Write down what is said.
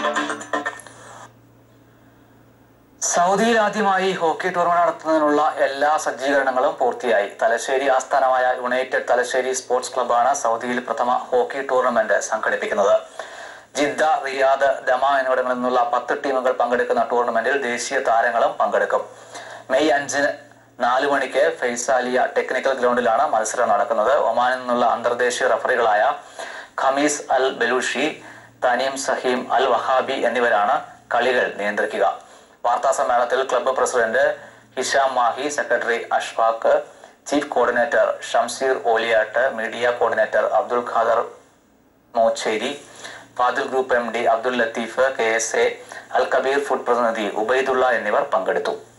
സൗദിയിൽ ആദ്യമായി hockey tournament നടത്തുന്നതിനുള്ള എല്ലാ സജ്ജീകരണങ്ങളും പൂർത്തിയായി തലശ്ശേരി ആസ്ഥാനമായ യുണൈറ്റഡ് തലശ്ശേരി സ്പോർട്സ് ക്ലബ്ബാണ് സൗദിയിൽ പ്രഥമ ഹോക്കി ടൂർണമെന്റ് സംഘടിപ്പിക്കുന്നത് ജിദ്ദ റിയാദ് ദമ എന്നിവിടങ്ങളിൽ നിന്നുള്ള പത്ത് ടീമുകൾ പങ്കെടുക്കുന്ന ടൂർണമെന്റിൽ ദേശീയ താരങ്ങളും പങ്കെടുക്കും മെയ് അഞ്ചിന് നാലു മണിക്ക് ഫെയ്സാലിയ ടെക്നിക്കൽ ഗ്രൗണ്ടിലാണ് മത്സരം നടക്കുന്നത് ഒമാനിൽ നിന്നുള്ള അന്തർദേശീയ റഫറികളായ Khamis Al Balushi Tanim Saheem Al Wahabi എന്നിവരാണ് കളികൾ നിയന്ത്രിക്കുക വാർത്താ സമ്മേളനത്തിൽ club president Hisham Mahi secretary Ashfaq chief coordinator Shamseer Oliyat media coordinator Abdul Khader Mocheri Fadil group M D Abdul Latheef K S A Al Kabeer food പ്രതിനിധി ഉബൈദുള്ള എന്നിവർ പങ്കെടുത്തു